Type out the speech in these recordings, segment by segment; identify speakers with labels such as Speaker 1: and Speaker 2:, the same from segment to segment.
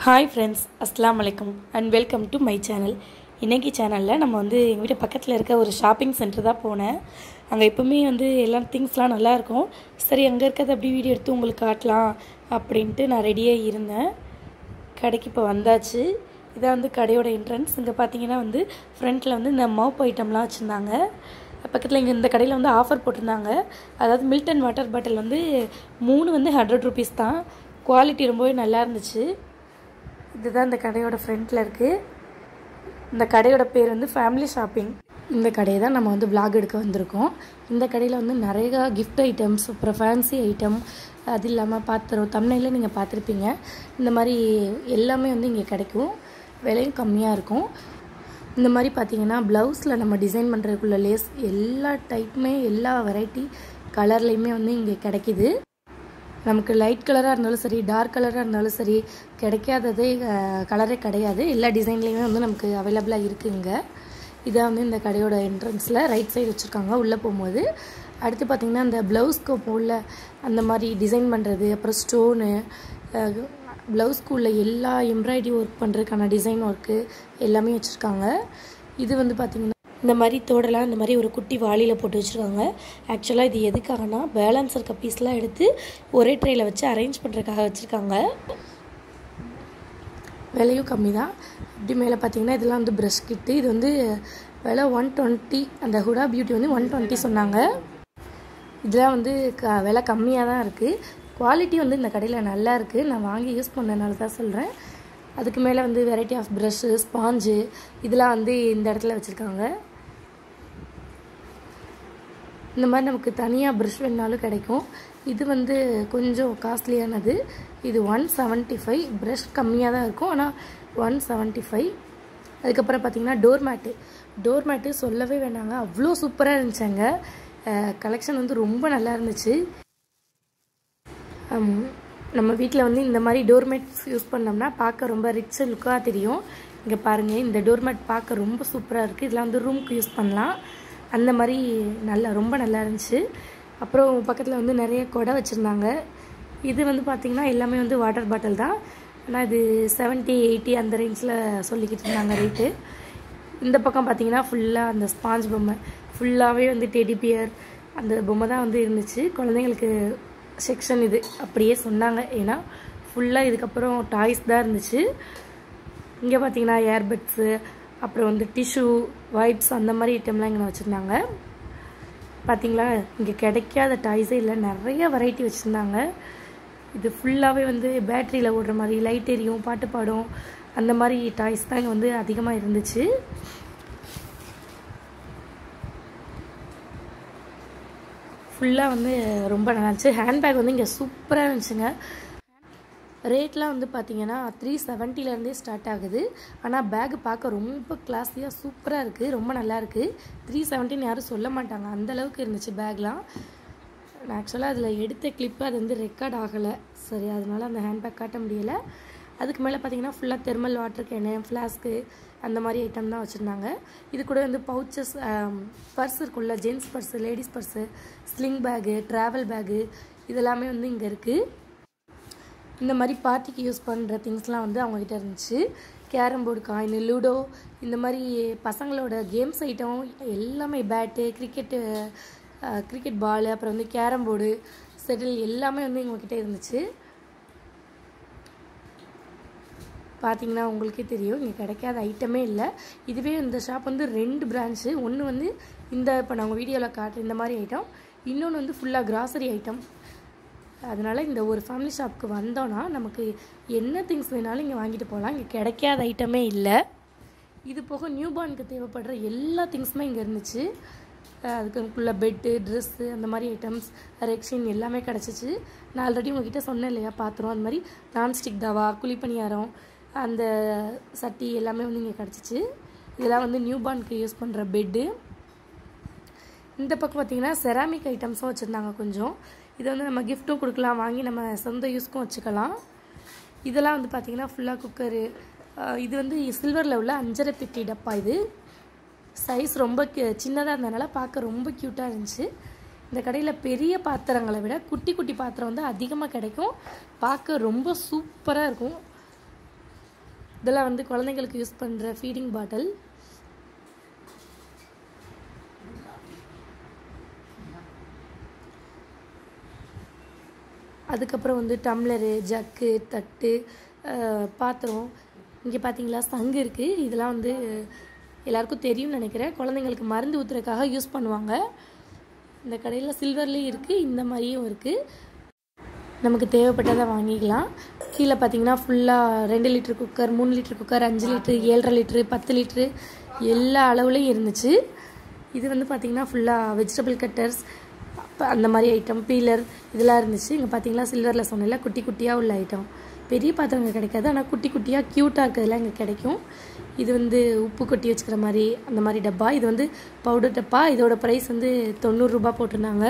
Speaker 1: hi friends அஸ்லாம் வலைக்கம் and welcome to my channel இன்றைக்கி சேனலில் நம்ம வந்து எங்கள் வீட்டு பக்கத்தில் இருக்க ஒரு ஷாப்பிங் சென்டர் தான் போனேன் அங்கே எப்போவுமே வந்து எல்லா திங்ஸ்லாம் நல்லாயிருக்கும் சரி அங்கே இருக்கிறத அப்படி வீடியோ எடுத்து உங்களுக்கு காட்டலாம் அப்படின்ட்டு நான் ரெடியாக இருந்தேன் கடைக்கு இப்போ வந்தாச்சு இதான் வந்து கடையோட என்ட்ரன்ஸ் இங்கே பார்த்தீங்கன்னா வந்து ஃப்ரண்ட்டில் வந்து இந்த மவுப் ஐட்டம்லாம் வச்சுருந்தாங்க பக்கத்தில் இங்கே இந்த கடையில் வந்து ஆஃபர் போட்டிருந்தாங்க அதாவது மில்டன் வாட்டர் பாட்டில் வந்து மூணு வந்து ஹண்ட்ரட் ருபீஸ் தான் குவாலிட்டி ரொம்பவே நல்லா இருந்துச்சு இதுதான் இந்த கடையோட ஃப்ரண்ட்டில் இருக்குது இந்த கடையோட பேர் வந்து ஃபேமிலி ஷாப்பிங் இந்த கடையை தான் நம்ம வந்து vlog எடுக்க வந்திருக்கோம் இந்த கடையில் வந்து நிறைய கிஃப்ட் ஐட்டம்ஸ் அப்புறம் ஃபேன்சி ஐட்டம் அது இல்லாமல் பாத்திரம் தமிழில் நீங்கள் பார்த்துருப்பீங்க இந்த மாதிரி எல்லாமே வந்து இங்கே கிடைக்கும் விலையும் கம்மியாக இருக்கும் இந்த மாதிரி பார்த்தீங்கன்னா ப்ளவுஸில் நம்ம டிசைன் பண்ணுறதுக்குள்ள லேஸ் எல்லா டைப்புமே எல்லா வெரைட்டி கலர்லேயுமே வந்து இங்கே கிடைக்கிது நமக்கு லைட் கலராக இருந்தாலும் சரி டார்க் கலராக இருந்தாலும் சரி கிடைக்காததே கலரே கிடையாது எல்லா டிசைன்லேயுமே வந்து நமக்கு அவைலபிளாக இருக்குங்க இதான் வந்து இந்த கடையோட என்ட்ரன்ஸில் ரைட் சைடு வச்சுருக்காங்க உள்ளே போகும்போது அடுத்து பார்த்திங்கன்னா இந்த ப்ளவுஸ்க்கு உள்ள அந்த மாதிரி டிசைன் பண்ணுறது அப்புறம் ஸ்டோனு ப்ளவுஸ்க்கு உள்ள எல்லா எம்ப்ராய்டரி ஒர்க் பண்ணுறதுக்கான டிசைன் ஒர்க்கு எல்லாமே வச்சுருக்காங்க இது வந்து பார்த்திங்கன்னா இந்த மாதிரி தோடெல்லாம் இந்த மாதிரி ஒரு குட்டி வாளியில் போட்டு வச்சுருக்காங்க ஆக்சுவலாக இது எதுக்காகனா பேலன்ஸ் இருக்க பீஸ்லாம் எடுத்து ஒரே ட்ரேயில் வச்சு அரேஞ்ச் பண்ணுறதுக்காக வச்சுருக்காங்க விலையும் கம்மி தான் இப்படி மேலே பார்த்தீங்கன்னா இதெல்லாம் வந்து ப்ரஷ் கிட்டு இது வந்து விலை ஒன் டுவெண்ட்டி அந்த ஹுடா பியூட்டி வந்து ஒன் டுவெண்ட்டி சொன்னாங்க இதெல்லாம் வந்து க விலை கம்மியாக தான் இருக்குது குவாலிட்டி வந்து இந்த கடையில் நல்லா இருக்குது நான் வாங்கி யூஸ் பண்ணனால தான் சொல்கிறேன் அதுக்கு மேலே வந்து வெரைட்டி ஆஃப் ப்ரஷ்ஷு ஸ்பாஞ்சு இதெல்லாம் வந்து இந்த இடத்துல வச்சுருக்காங்க இந்த மாதிரி நமக்கு தனியாக ப்ரஷ் வேணுனாலும் கிடைக்கும் இது வந்து கொஞ்சம் காஸ்ட்லியானது இது ஒன் செவன்ட்டி ஃபைவ் ப்ரஷ் கம்மியாக தான் இருக்கும் ஆனால் ஒன் செவன்ட்டி ஃபைவ் அதுக்கப்புறம் பார்த்திங்கன்னா டோர் மேட்டு டோர் மேட்டு சொல்லவே வேணாங்க அவ்வளோ சூப்பராக இருந்துச்சாங்க கலெக்ஷன் வந்து ரொம்ப நல்லா இருந்துச்சு நம்ம வீட்டில் வந்து இந்த மாதிரி டோர்மேட்ஸ் யூஸ் பண்ணோம்னா பார்க்க ரொம்ப ரிச் லுக்காக தெரியும் இங்கே பாருங்கள் இந்த டோர்மேட் பார்க்க ரொம்ப சூப்பராக இருக்குது இதெல்லாம் வந்து ரூமுக்கு யூஸ் பண்ணலாம் அந்த மாதிரி நல்லா ரொம்ப நல்லா இருந்துச்சு அப்புறம் பக்கத்தில் வந்து நிறைய கொடை வச்சுருந்தாங்க இது வந்து பார்த்திங்கன்னா எல்லாமே வந்து வாட்டர் பாட்டில் தான் ஆனால் இது செவன்ட்டி எயிட்டி அந்த ரேஞ்சில் சொல்லிக்கிட்டு இருந்தாங்க ரேட்டு இந்த பக்கம் பார்த்திங்கன்னா ஃபுல்லாக அந்த ஸ்பாஞ்ச் பொம்மை ஃபுல்லாகவே வந்து டெடி பியர் அந்த பொம்மை தான் வந்து இருந்துச்சு குழந்தைங்களுக்கு செக்ஷன் இது அப்படியே சொன்னாங்க ஏன்னா ஃபுல்லாக இதுக்கப்புறம் டாய்ஸ் தான் இருந்துச்சு இங்கே பார்த்தீங்கன்னா ஏர்பட்ஸு அப்புறம் வந்து டிஷ்யூ வைப்ஸ் அந்த மாதிரி ஐட்டம்லாம் இங்கே வச்சுருந்தாங்க பார்த்தீங்களா இங்கே கிடைக்காத டாய்ஸே இல்லை நிறைய வெரைட்டி வச்சுருந்தாங்க இது ஃபுல்லாகவே வந்து பேட்டரியில் ஓடுற மாதிரி லைட் எரியும் பாட்டு பாடும் அந்த மாதிரி டாய்ஸ் தான் இங்கே வந்து அதிகமாக இருந்துச்சு ஃபுல்லாக வந்து ரொம்ப நல்லா இருந்துச்சு ஹேண்ட்பேக் வந்து இங்கே சூப்பராக இருந்துச்சுங்க ரேட்லாம் வந்து பார்த்தீங்கன்னா த்ரீ செவன்ட்டிலேருந்தே ஸ்டார்ட் ஆகுது ஆனால் பேக் பார்க்க ரொம்ப கிளாஸியாக சூப்பராக இருக்குது ரொம்ப நல்லா இருக்குது த்ரீ செவன்ட்டின்னு யாரும் சொல்ல மாட்டாங்க அந்தளவுக்கு இருந்துச்சு பேக்லாம் நான் ஆக்சுவலாக அதில் எடுத்த கிளிப்பு அது வந்து ரெக்கார்ட் ஆகலை சரி அதனால அந்த ஹேண்ட்பேக் காட்ட முடியலை அதுக்கு மேலே பார்த்தீங்கன்னா ஃபுல்லாக தெர்மல் வாட்டர் கேனு ஃப்ளாஸ்க்கு அந்த மாதிரி ஐட்டம் தான் வச்சுருந்தாங்க இது கூட வந்து பவுச்சஸ் பர்ஸ் இருக்குல்ல gents purse ladies purse sling bag travel bag இதெல்லாமே வந்து இங்கே இருக்குது இந்த மாதிரி பார்ட்டிக்கு யூஸ் பண்ணுற திங்ஸ்லாம் வந்து அவங்கக்கிட்ட இருந்துச்சு கேரம் போர்டு காயின் லூடோ இந்த மாதிரி பசங்களோட கேம்ஸ் ஐட்டம் எல்லாமே பேட்டு கிரிக்கெட்டு கிரிக்கெட் பால் அப்புறம் வந்து கேரம் போர்டு செட்டில் எல்லாமே வந்து எங்ககிட்ட இருந்துச்சு பார்த்தீங்கன்னா உங்களுக்கே தெரியும் இங்கே கிடைக்காத ஐட்டமே இல்லை இதுவே இந்த ஷாப் வந்து ரெண்டு பிரான்ச்சு ஒன்று வந்து இந்த இப்போ நான் உங்கள் வீடியோவில் காட்டுற இந்த மாதிரி ஐட்டம் இன்னொன்று வந்து ஃபுல்லாக கிராசரி ஐட்டம் அதனால் இந்த ஒரு ஃபேமிலி ஷாப்புக்கு வந்தோன்னா நமக்கு என்ன திங்ஸ் வேணாலும் இங்கே வாங்கிட்டு போகலாம் இங்கே கிடைக்காத ஐட்டமே இல்லை இது போக நியூ பார்னுக்கு தேவைப்படுற எல்லா திங்ஸுமே இங்கே இருந்துச்சு அதுக்குள்ள பெட்டு ட்ரெஸ்ஸு அந்த மாதிரி ஐட்டம்ஸ் ரெக்ஷின் எல்லாமே கிடச்சிச்சு நான் ஆல்ரெடி உங்ககிட்ட சொன்னேன் இல்லையா பாத்திரம் அந்த மாதிரி நான்ஸ்டிக் தவா குழிப்பணியாரம் அந்த சட்டி எல்லாமே வந்து இங்கே கிடச்சிச்சு இதெல்லாம் வந்து நியூ பார்னுக்கு யூஸ் பண்ணுற பெட்டு இந்த பக்கம் பார்த்திங்கன்னா செராமிக் ஐட்டம்ஸும் வச்சுருந்தாங்க கொஞ்சம் இதை வந்து நம்ம கிஃப்ட்டும் கொடுக்கலாம் வாங்கி நம்ம சொந்த யூஸ்க்கும் வச்சுக்கலாம் இதெல்லாம் வந்து பார்த்திங்கன்னா ஃபுல்லாக குக்கரு இது வந்து சில்வரில் உள்ள அஞ்சரை பெட்டி டப்பா இது சைஸ் ரொம்ப சின்னதாக இருந்ததுனால பார்க்க ரொம்ப க்யூட்டாக இருந்துச்சு இந்த கடையில் பெரிய பாத்திரங்களை விட குட்டி குட்டி பாத்திரம் வந்து அதிகமாக கிடைக்கும் பார்க்க ரொம்ப சூப்பராக இருக்கும் இதெல்லாம் வந்து குழந்தைங்களுக்கு யூஸ் பண்ணுற ஃபீடிங் பாட்டில் அதுக்கப்புறம் வந்து டம்ளரு ஜக்கு தட்டு அஹ், பாத்திரம் இங்கே பார்த்தீங்களா சங்கு இருக்குது இதெல்லாம் வந்து எல்லாருக்கும் தெரியும்னு நினைக்கிறேன் குழந்தைங்களுக்கு மருந்து ஊற்றுறதுக்காக யூஸ் பண்ணுவாங்க இந்த கடையில் சில்வர்லேயும் இருக்குது இந்த மாதிரியும் இருக்குது நமக்கு தேவைப்பட்டதை வாங்கிக்கலாம் கீழே பார்த்தீங்கன்னா ஃபுல்லாக ரெண்டு லிட்டர் குக்கர் மூணு லிட்டர் குக்கர் அஞ்சு லிட்ரு ஏழரை லிட்ரு பத்து லிட்ரு எல்லா அளவுலையும் இருந்துச்சு இது வந்து பார்த்தீங்கன்னா ஃபுல்லாக வெஜிடபிள் கட்டர்ஸ் அந்த மாதிரி ஐட்டம் பீலர் இதெல்லாம் இருந்துச்சு இங்கே பார்த்தீங்களா சில்வரில் சொன்னல குட்டி குட்டியாக உள்ள ஐட்டம் பெரிய பாத்திரம் இங்கே கிடைக்காது ஆனால் குட்டி குட்டியாக க்யூட்டாக இருக்கிறதுலாம் இங்கே கிடைக்கும் இது வந்து உப்பு கொட்டி வச்சுக்கிற மாதிரி அந்த மாதிரி டப்பா இது வந்து பவுடர் டப்பா இதோட ப்ரைஸ் வந்து தொண்ணூறுரூபா போட்டிருந்தாங்க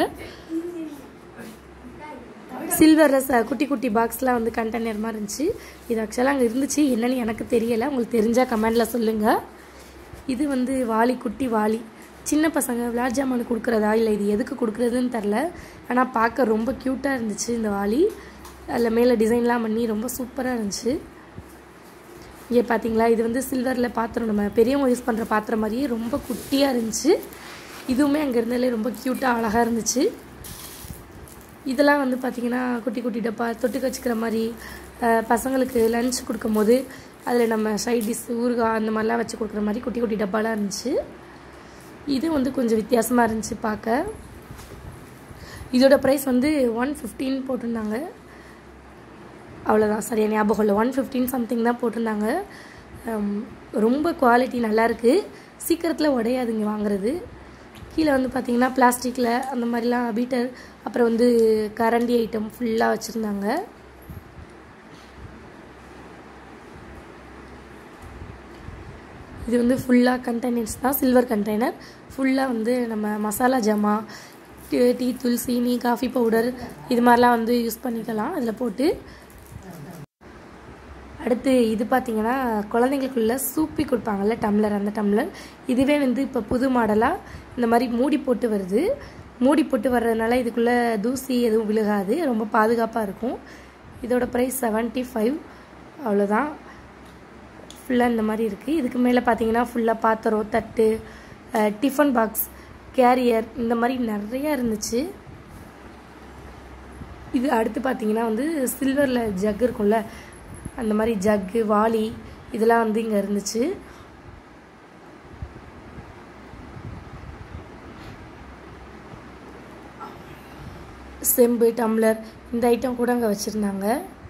Speaker 1: சில்வர் ச குட்டி குட்டி பாக்ஸ்லாம் வந்து கண்டெய்னர் மாதிரி இருந்துச்சு இது ஆக்சுவலாக அங்கே இருந்துச்சு என்னன்னு எனக்கு தெரியலை உங்களுக்கு தெரிஞ்சால் கமெண்டில் சொல்லுங்கள் இது வந்து வாளி குட்டி வாளி சின்ன பசங்க விளையாட் ஜாமான் கொடுக்குறதா இல்லை இது எதுக்கு கொடுக்குறதுன்னு தெரில ஆனால் பார்க்க ரொம்ப க்யூட்டாக இருந்துச்சு இந்த வாளி அதில் மேலே டிசைன்லாம் பண்ணி ரொம்ப சூப்பராக இருந்துச்சு இங்கே பார்த்தீங்களா இது வந்து சில்வரில் பாத்திரம் நம்ம பெரியவங்க யூஸ் பண்ணுற பாத்திரம் மாதிரியே ரொம்ப குட்டியாக இருந்துச்சு இதுவுமே அங்கே இருந்தாலே ரொம்ப க்யூட்டாக அழகாக இருந்துச்சு இதெல்லாம் வந்து பார்த்திங்கன்னா குட்டி குட்டி டப்பா தொட்டுக்க வச்சுக்கிற மாதிரி அஹ், பசங்களுக்கு லஞ்ச் கொடுக்கும்போது அதில் நம்ம சைட் டிஷ் ஊறுகாய் அந்த மாதிரிலாம் வச்சு கொடுக்குற மாதிரி குட்டி குட்டி டப்பாலாம் இருந்துச்சு இது வந்து கொஞ்சம் வித்தியாசமாக இருந்துச்சு பார்க்க இதோட ப்ரைஸ் வந்து ஒன் ஃபிஃப்டின் போட்டிருந்தாங்க அவ்வளோதான் சரியா ஞாபகம் இல்லை ஒன் ஃபிஃப்டின் சம்திங் தான் போட்டிருந்தாங்க ஹம், ரொம்ப குவாலிட்டி நல்லாயிருக்கு சீக்கிரத்தில் உடையாதுங்க வாங்குறது கீழே வந்து பார்த்தீங்கன்னா பிளாஸ்டிக்கில் அந்த மாதிரிலாம் பீட்டர் அப்புறம் வந்து கரண்டி ஐட்டம் ஃபுல்லாக வச்சுருந்தாங்க இது வந்து ஃபுல்லாக கண்டெய்னர்ஸ் தான் சில்வர் கண்டெய்னர் ஃபுல்லாக வந்து நம்ம மசாலா ஜாமா டீ டீ தூள் சீனி காஃபி பவுடர் இது மாதிரிலாம் வந்து யூஸ் பண்ணிக்கலாம் அதில் போட்டு அடுத்து இது பார்த்தீங்கன்னா குழந்தைங்களுக்குள்ள சூப்பி கொடுப்பாங்கல்ல டம்ளர் அந்த டம்ளர் இதுவே வந்து இப்போ புது மாடலாக இந்த மாதிரி மூடி போட்டு வருது மூடி போட்டு வர்றதுனால இதுக்குள்ளே தூசி எதுவும் விழுகாது ரொம்ப பாதுகாப்பாக இருக்கும் இதோட ப்ரைஸ் செவன்ட்டி ஃபைவ் அவ்வளோதான் ஃபுல்லாக இந்த மாதிரி இருக்குது இதுக்கு மேலே பார்த்தீங்கன்னா ஃபுல்லாக பாத்திரம் தட்டு அஹ், டிஃபன் பாக்ஸ் கேரியர் இந்த மாதிரி நிறையா இருந்துச்சு இது அடுத்து பார்த்தீங்கன்னா வந்து சில்வரில் ஜக் இருக்கும்ல அந்த மாதிரி ஜக்கு வாளி இதெல்லாம் வந்து இங்கே இருந்துச்சு செம்பு டம்ளர் இந்த ஐட்டம் கூட அங்கே வச்சுருந்தாங்க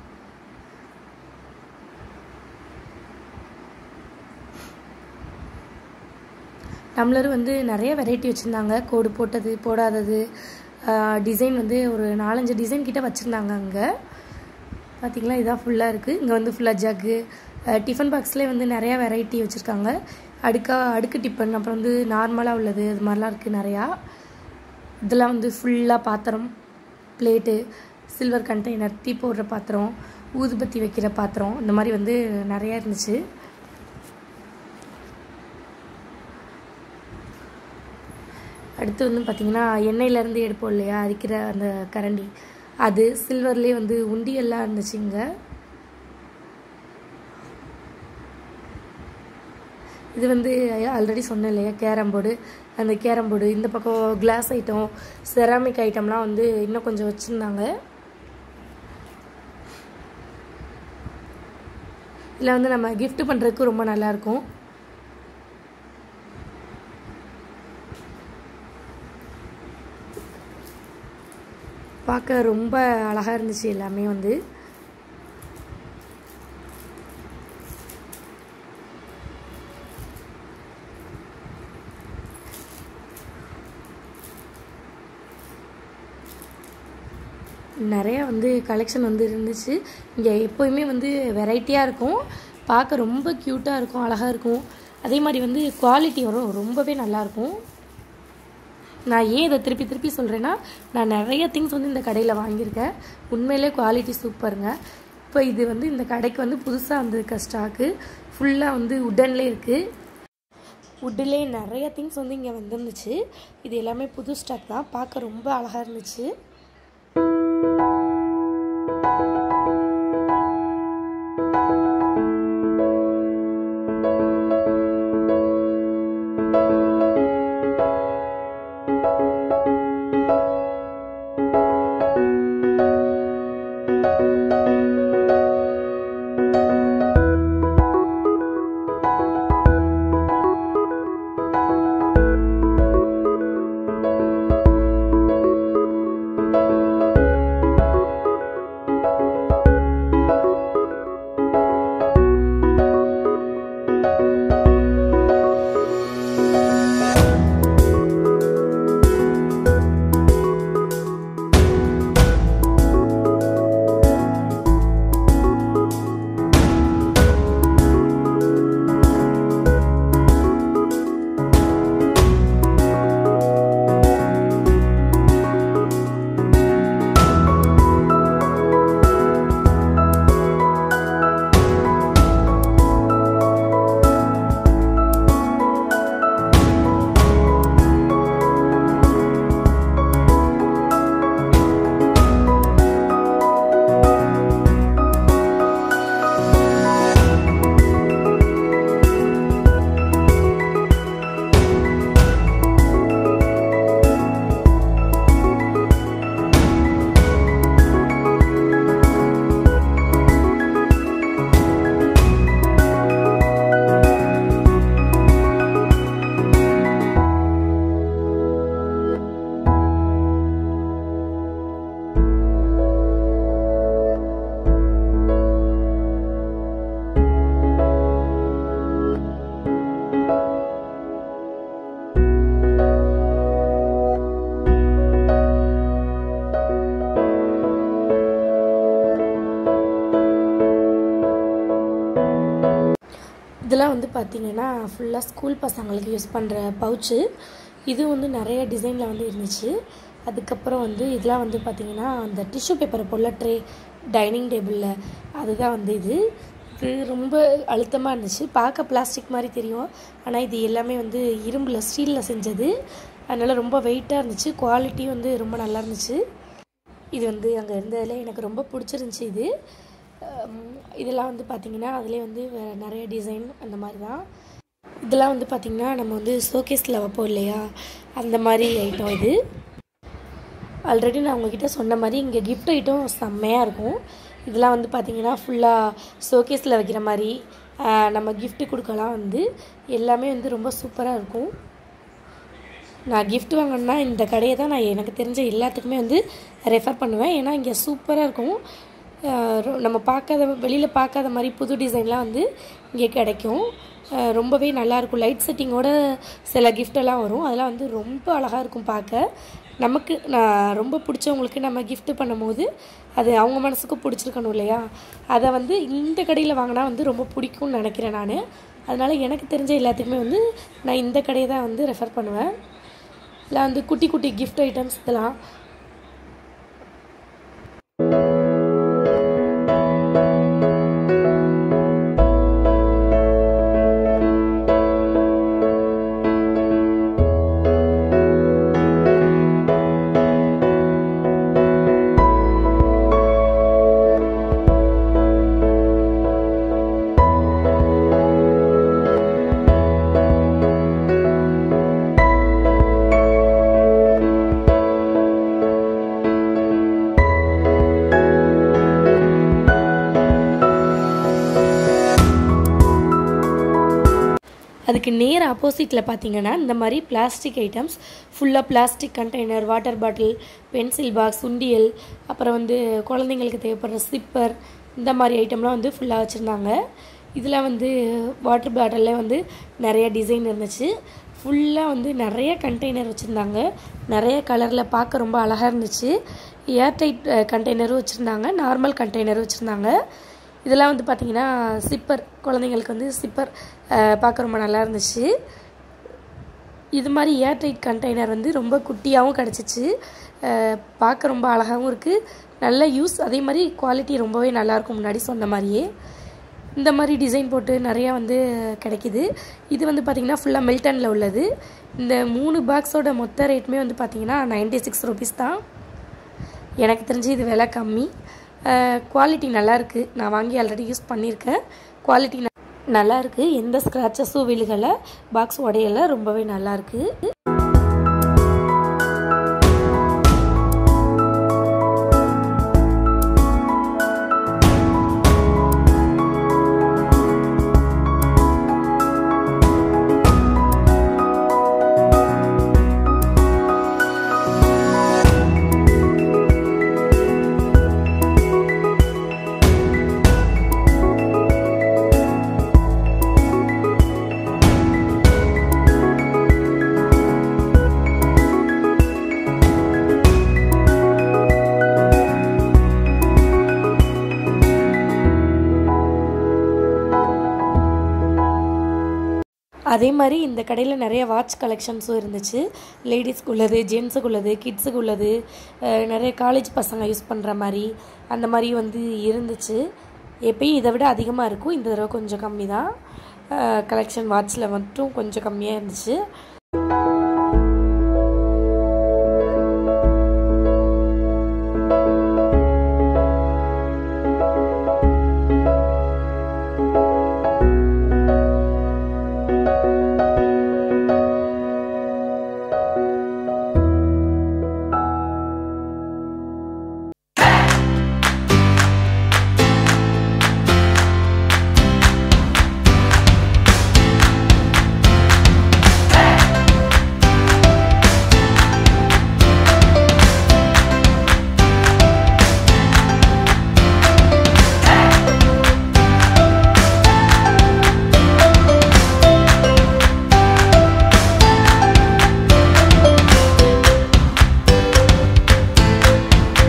Speaker 1: டம்ளர் வந்து நிறைய வெரைட்டி வச்சுருந்தாங்க கோடு போட்டது போடாதது டிசைன் வந்து ஒரு நாலஞ்சு டிசைன் கிட்ட வச்சுருந்தாங்க அங்கே பார்த்தீங்களா இதான் ஃபுல்லாக இருக்குது இங்கே வந்து ஃபுல்லாக ஜக்கு டிஃபன் பாக்ஸ்லேயே வந்து நிறையா வெரைட்டி வச்சுருக்காங்க அடுக்கா அடுக்கு டிஃபன் அப்புறம் வந்து நார்மலாக உள்ளது அது மாதிரிலாம் இருக்குது நிறையா இதெல்லாம் வந்து ஃபுல்லாக பாத்திரம் பிளேட்டு சில்வர் கண்டெய்னர் டீ போடுற பாத்திரம் ஊதுபத்தி வைக்கிற பாத்திரம் இந்த மாதிரி வந்து நிறையா இருந்துச்சு அடுத்து வந்து பார்த்திங்கன்னா எண்ணெயிலேருந்து எடுப்போம் இல்லையா அரிக்கிற அந்த கரண்டி அது சில்வர்லேயே வந்து உண்டியெல்லாம் இருந்துச்சுங்க இது வந்து ஆல்ரெடி சொன்னேன் இல்லையா கேரம் போர்டு அந்த கேரம் போர்டு இந்த பக்கம் கிளாஸ் ஐட்டம் செராமிக் ஐட்டம்லாம் வந்து இன்னும் கொஞ்சம் வச்சுருந்தாங்க இதில் வந்து நம்ம gift பண்ணுறதுக்கு ரொம்ப நல்லாயிருக்கும் பார்க்க ரொம்ப அழகாக இருந்துச்சு எல்லாமே வந்து நிறையா வந்து கலெக்ஷன் வந்து இருந்துச்சு இங்கே எப்போயுமே வந்து வெரைட்டியாக இருக்கும் பார்க்க ரொம்ப க்யூட்டாக இருக்கும் அழகாக இருக்கும் அதே மாதிரி வந்து குவாலிட்டி வரும் ரொம்பவே நல்லாயிருக்கும் நான் ஏன் இதை திருப்பி திருப்பி சொல்கிறேன்னா நான் நிறைய திங்ஸ் வந்து இந்த கடையில் வாங்கியிருக்கேன் உண்மையிலே குவாலிட்டி சூப்பருங்க இப்போ இது வந்து இந்த கடைக்கு வந்து புதுசாக வந்திருக்க ஸ்டாக்கு ஃபுல்லாக வந்து உட்டன்லேயே இருக்குது உட்டிலே நிறைய திங்ஸ் வந்து இங்கே வந்துருந்துச்சு இது எல்லாமே புது ஸ்டாக் தான் பார்க்க ரொம்ப அழகாக இருந்துச்சு இதெல்லாம் வந்து பார்த்திங்கன்னா ஃபுல்லாக ஸ்கூல் பசங்களுக்கு யூஸ் பண்ணுற பவுச்சு இது வந்து நிறைய டிசைனில் வந்து இருந்துச்சு அதுக்கப்புறம் வந்து இதெல்லாம் வந்து பார்த்திங்கன்னா அந்த டிஷ்யூ பேப்பரை போல ட்ரே டைனிங் டேபிளில் அதுதான் வந்து இது இது ரொம்ப அழுத்தமாக இருந்துச்சு பார்க்க பிளாஸ்டிக் மாதிரி தெரியும் ஆனால் இது எல்லாமே வந்து இரும்பில் ஸ்டீலில் செஞ்சது அதனால் ரொம்ப வெயிட்டாக இருந்துச்சு குவாலிட்டி வந்து ரொம்ப நல்லா இருந்துச்சு இது வந்து அங்கே இருந்ததில் எனக்கு ரொம்ப பிடிச்சிருந்துச்சி இது அம், இதெல்லாம் வந்து பார்த்திங்கன்னா அதிலே வந்து வேறு நிறைய டிசைன் அந்த மாதிரி தான் இதெல்லாம் வந்து பார்த்திங்கன்னா நம்ம வந்து ஷோகேஸில் வைப்போம் இல்லையா அந்த மாதிரி ஐட்டம் இது ஆல்ரெடி நான் உங்ககிட்ட சொன்ன மாதிரி இங்கே கிஃப்ட் ஐட்டம் செம்மையாக இருக்கும் இதெல்லாம் வந்து பார்த்திங்கன்னா ஃபுல்லாக ஷோகேஸில் வைக்கிற மாதிரி ஆஹ், நம்ம gift கொடுக்கலாம் வந்து எல்லாமே வந்து ரொம்ப சூப்பராக இருக்கும் நான் gift வாங்கினா இந்த கடையை தான் நான் எனக்கு தெரிஞ்ச எல்லாத்துக்குமே வந்து ரெஃபர் பண்ணுவேன் ஏன்னா இங்கே சூப்பராக இருக்கும் ஆஹ் ரொ- நம்ம பார்க்காத வெளியில் பார்க்காத மாதிரி புது டிசைன்லாம் வந்து இங்கே கிடைக்கும் ஆஹ் ரொம்பவே நல்லாயிருக்கும் லைட் செட்டிங்கோட சில gift எல்லாம் வரும் அதெல்லாம் வந்து ரொம்ப அழகாக இருக்கும் பார்க்க நமக்கு நான் ரொம்ப பிடிச்சவங்களுக்கு நம்ம gift பண்ணும்போது அது அவங்க மனசுக்கு பிடிச்சிருக்கணும் இல்லையா அதை வந்து இந்த கடையில் வாங்கினா வந்து ரொம்ப பிடிக்கும்னு நினைக்கிறேன் நான் அதனால் எனக்கு தெரிஞ்ச எல்லாத்துக்குமே வந்து நான் இந்த கடையை தான் வந்து ரெஃபர் பண்ணுவேன் இல்லை வந்து குட்டி குட்டி gift ஐட்டம்ஸ் இதெல்லாம் அதுக்கு நேர் ஆப்போசிட்டில் பார்த்தீங்கன்னா இந்த மாதிரி பிளாஸ்டிக் ஐட்டம்ஸ் ஃபுல்லாக plastic container water bottle pencil box உண்டியல் அப்புறம் வந்து குழந்தைங்களுக்கு தேவைப்படுற சிப்பர் இந்த மாதிரி ஐட்டம்லாம் வந்து ஃபுல்லாக வச்சுருந்தாங்க இதில் வந்து வாட்டர் பாட்டிலில் வந்து நிறைய டிசைன் இருந்துச்சு ஃபுல்லாக வந்து நிறைய கண்டெய்னர் வச்சுருந்தாங்க நிறைய கலரில் பார்க்க ரொம்ப அழகாக இருந்துச்சு ஏர்டைட் கண்டெய்னரும் வச்சுருந்தாங்க நார்மல் கண்டெய்னரும் வச்சுருந்தாங்க இதெல்லாம் வந்து பார்த்திங்கன்னா சிப்பர் குழந்தைங்களுக்கு வந்து சிப்பர் பார்க்க ரொம்ப நல்லா இருந்துச்சு இது மாதிரி ஏர்டைட் கண்டெய்னர் வந்து ரொம்ப குட்டியாகவும் கிடச்சிச்சு பார்க்க ரொம்ப அழகாகவும் இருக்குது நல்ல யூஸ் அதே மாதிரி குவாலிட்டி ரொம்பவே நல்லாயிருக்கும் முன்னாடி சொன்ன மாதிரியே இந்த மாதிரி டிசைன் போட்டு நிறையா வந்து கிடைக்கிது இது வந்து பார்த்திங்கன்னா ஃபுல்லாக மில்டனில் உள்ளது இந்த மூணு பாக்ஸோட மொத்த ரேட்டுமே வந்து பார்த்திங்கன்னா நைன்டி சிக்ஸ் ருபீஸ் தான் எனக்கு தெரிஞ்சு இது விலை கம்மி குவாலிட்டி நல்லா இருக்கு நான் வாங்கி ஆல்ரெடி யூஸ் பண்ணியிருக்கேன் குவாலிட்டி நல்லா இருக்கு எந்த ஸ்க்ராச்சஸும் விழுகலை பாக்ஸ் உடையல ரொம்பவே நல்லா இருக்கு அதே மாதிரி இந்த கடையில் நிறைய வாட்ச் கலெக்ஷன்ஸும் இருந்துச்சு லேடிஸ்க்கு உள்ளது ஜென்ஸுக்கு உள்ளது கிட்ஸுக்கு உள்ளது அஹ் நிறைய காலேஜ் பசங்க யூஸ் பண்ணுற மாதிரி அந்த மாதிரி வந்து இருந்துச்சு எப்பயும் இதை விட அதிகமாக இருக்கும் இந்த தடவை கொஞ்சம் கம்மி தான் கலெக்ஷன் வாட்சில் மட்டும் கொஞ்சம் கம்மியாக இருந்துச்சு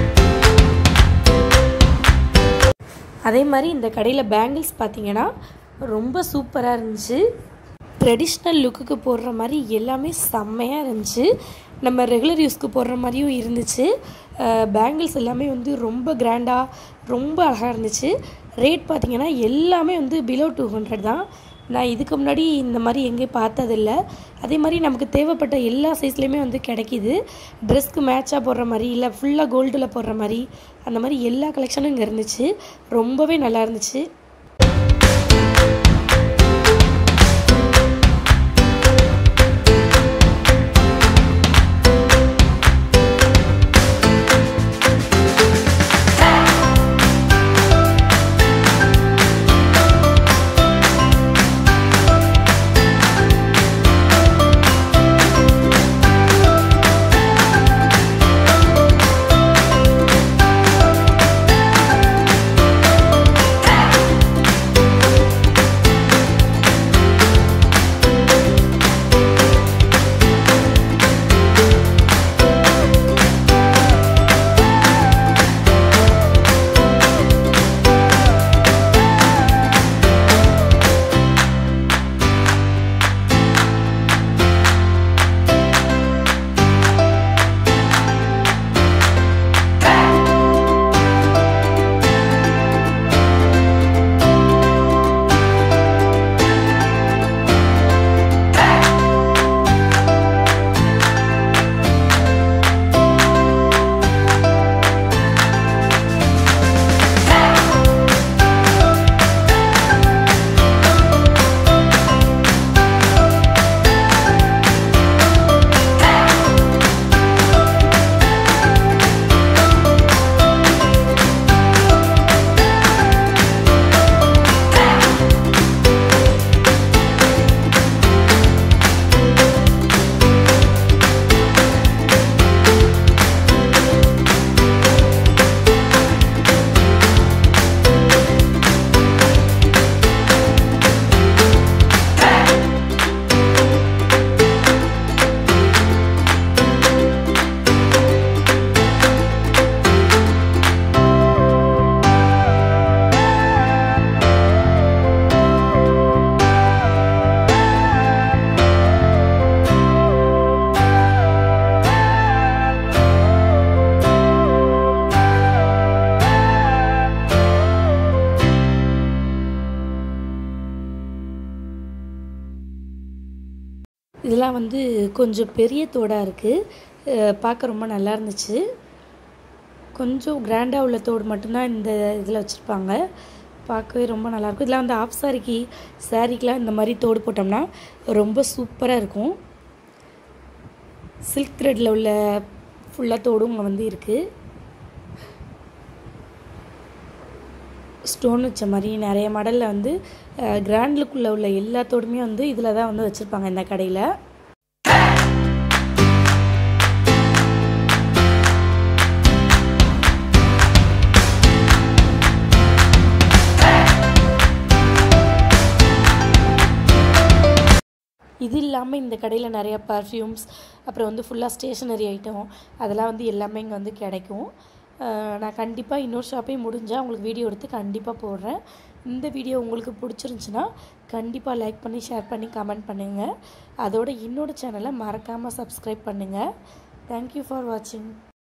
Speaker 1: அதே மாதிரி இந்த கடையில் பேங்கிள்ஸ் பார்த்தீங்கன்னா ரொம்ப சூப்பராக இருந்துச்சு ட்ரெடிஷ்னல் லுக்குக்கு போடுற மாதிரி எல்லாமே செம்மையாக இருந்துச்சு நம்ம ரெகுலர் யூஸ்க்கு போடுற மாதிரியும் இருந்துச்சு பேங்கிள்ஸ் எல்லாமே வந்து ரொம்ப கிராண்டாக ரொம்ப அழகாக இருந்துச்சு ரேட் பார்த்திங்கன்னா எல்லாமே வந்து பிலோ டூ ஹண்ட்ரட் தான் நான் இதுக்கு முன்னாடி இந்த மாதிரி எங்கேயும் பார்த்ததில்ல அதே மாதிரி நமக்கு தேவைப்பட்ட எல்லா சைஸ்லேயுமே வந்து கிடைக்கிது ட்ரெஸ்க்கு மேட்சாக போடுற மாதிரி இல்லை ஃபுல்லாக கோல்டில் போடுற மாதிரி அந்த மாதிரி எல்லா கலெக்ஷனும் இங்கே இருந்துச்சு ரொம்பவே நல்லா இருந்துச்சு இதெல்லாம் வந்து கொஞ்சம் பெரிய தோடாக இருக்குது பார்க்க ரொம்ப நல்லா இருந்துச்சு கொஞ்சம் கிராண்டாக உள்ள தோடு மட்டும்தான் இந்த இதில் வச்சுருப்பாங்க பார்க்கவே ரொம்ப நல்லாயிருக்கும் இதெல்லாம் வந்து ஆஃப் சாரிக்கு சாரிக்கெலாம் இந்த மாதிரி தோடு போட்டோம்னா ரொம்ப சூப்பராக இருக்கும் சில்க் த்ரெட்டில் உள்ள ஃபுல்லாக தோடும் இங்கே வந்து இருக்குது ஸ்டோன் வச்ச மாதிரி நிறைய மாடலில் வந்து கிராண்ட் லுக்கில் உள்ள எல்லா தோடுமே வந்து இதில் தான் வந்து வச்சுருப்பாங்க இந்த கடையில் இது இல்லாமல் இந்த கடையில் நிறைய பர்ஃப்யூம்ஸ் அப்புறம் வந்து ஃபுல்லாக ஸ்டேஷ்னரி ஐட்டம் அதெல்லாம் வந்து எல்லாமே இங்கே வந்து கிடைக்கும் அஹ் நான் கண்டிப்பாக இன்னொரு ஷாப்பே முடிஞ்சால் உங்களுக்கு வீடியோ எடுத்து கண்டிப்பாக போடுறேன் இந்த வீடியோ உங்களுக்கு பிடிச்சிருந்துச்சின்னா கண்டிப்பாக லைக் பண்ணி ஷேர் பண்ணி கமெண்ட் பண்ணுங்கள் அதோட என்னோட சேனலை மறக்காமல் சப்ஸ்கிரைப் பண்ணுங்கள் தேங்க்யூ ஃபார் வாட்சிங்